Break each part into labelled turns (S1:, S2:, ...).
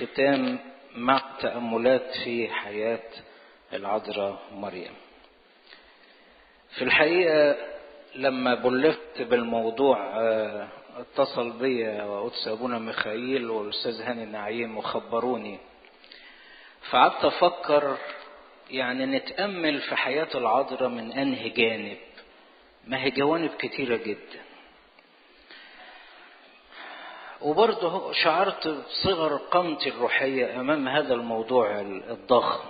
S1: الختام مع تأملات في حياة العذراء مريم في الحقيقة لما بلغت بالموضوع اتصل بي وقدس أبونا ميخائيل والأستاذ هاني نعيم وخبروني فقعدت أفكر يعني نتأمل في حياة العذراء من أنهي جانب ما هي جوانب كتيرة جدا وبرضه شعرت بصغر قامتي الروحية أمام هذا الموضوع الضخم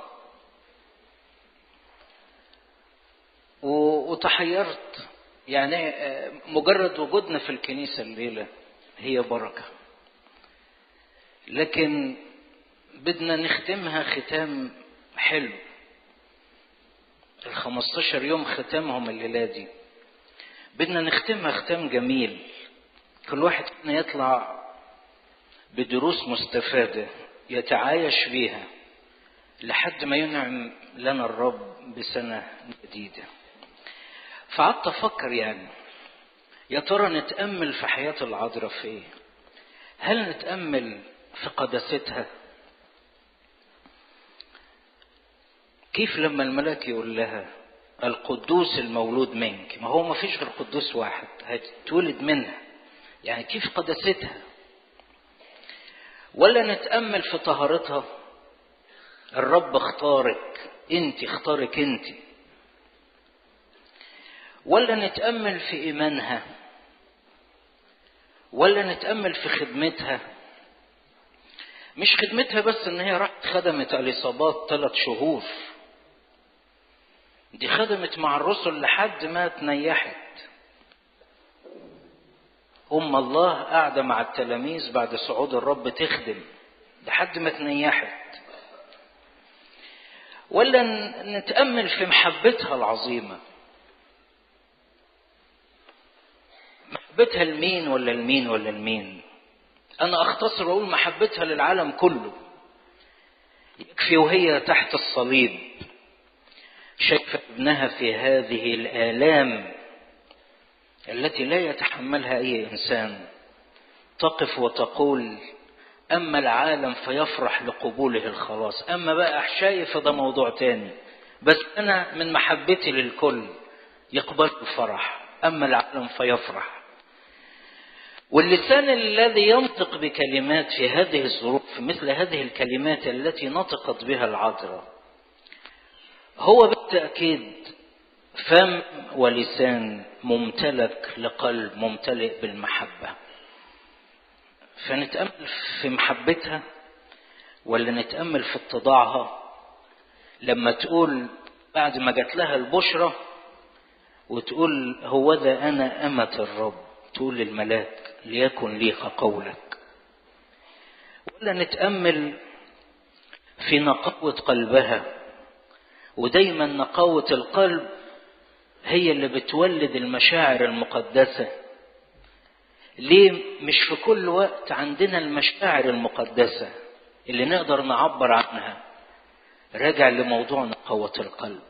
S1: وتحيرت يعني مجرد وجودنا في الكنيسة الليلة هي بركة لكن بدنا نختمها ختام حلو الخمستاشر يوم ختامهم الليلة دي بدنا نختمها ختام جميل كل واحد فينا يطلع بدروس مستفادة يتعايش بيها لحد ما ينعم لنا الرب بسنة جديدة فقعدت أفكر يعني يا ترى نتأمل في حياة العذراء في إيه؟ هل نتأمل في قداستها؟ كيف لما الملاك يقول لها القدوس المولود منك ما هو ما فيش غير قدوس واحد هتولد منها يعني كيف قداستها ولا نتأمل في طهارتها الرب اختارك انت اختارك انت ولا نتأمل في إيمانها ولا نتأمل في خدمتها مش خدمتها بس ان هي راحت خدمت اليصابات ثلاث شهور دي خدمت مع الرسل لحد ما تنيحت أم الله قاعدة مع التلاميذ بعد صعود الرب تخدم لحد ما تنيحت ولا نتأمل في محبتها العظيمة محبتها لمين ولا لمين ولا لمين أنا أختصر وأقول محبتها للعالم كله يكفي وهي تحت الصليب شايفة ابنها في هذه الآلام التي لا يتحملها أي إنسان تقف وتقول أما العالم فيفرح لقبوله الخلاص أما بقى أحشائي فده موضوع تاني بس أنا من محبتي للكل يقبل الفرح أما العالم فيفرح واللسان الذي ينطق بكلمات في هذه الظروف مثل هذه الكلمات التي نطقت بها العذراء هو بالتأكيد فم ولسان ممتلك لقلب ممتلئ بالمحبة فنتأمل في محبتها ولا نتأمل في اتضاعها لما تقول بعد ما جات لها البشرة وتقول هو ذا أنا أمة الرب تقول للملاك ليكن لي قولك ولا نتأمل في نقاوة قلبها ودايما نقاوة القلب هي اللي بتولد المشاعر المقدسة ليه مش في كل وقت عندنا المشاعر المقدسة اللي نقدر نعبر عنها راجع لموضوع نقاوة القلب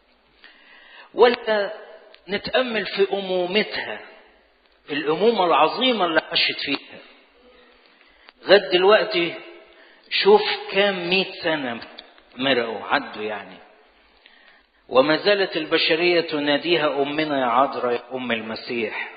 S1: ولا نتأمل في أمومتها الأمومة العظيمة اللي عاشت فيها غد دلوقتي شوف كام مئة سنة مرقوا عدوا يعني وما زالت البشرية تناديها أمنا يا عذراء يا أم المسيح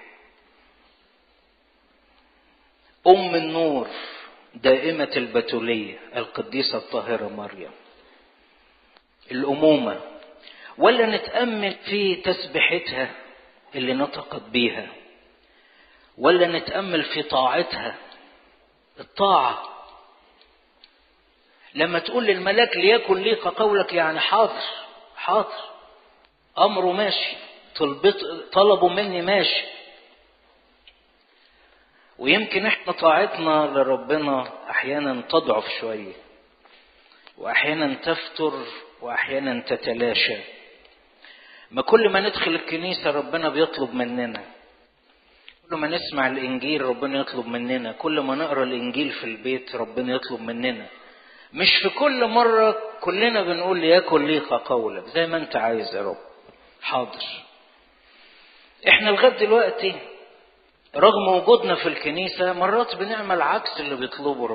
S1: أم النور دائمة البتولية القديسة الطاهرة مريم الأمومة ولا نتأمل في تسبيحتها اللي نطقت بيها ولا نتأمل في طاعتها الطاعة لما تقول للملاك ليكن لي قولك يعني حاضر حاضر امره ماشي طلبوا مني ماشي ويمكن احنا طاعتنا لربنا احيانا تضعف شويه واحيانا تفتر واحيانا تتلاشى ما كل ما ندخل الكنيسه ربنا بيطلب مننا كل ما نسمع الانجيل ربنا يطلب مننا كل ما نقرا الانجيل في البيت ربنا يطلب مننا مش في كل مرة كلنا بنقول ليكن لي قولك زي ما انت عايز يا رب حاضر احنا لغاية دلوقتي رغم وجودنا في الكنيسة مرات بنعمل عكس اللي بيطلبه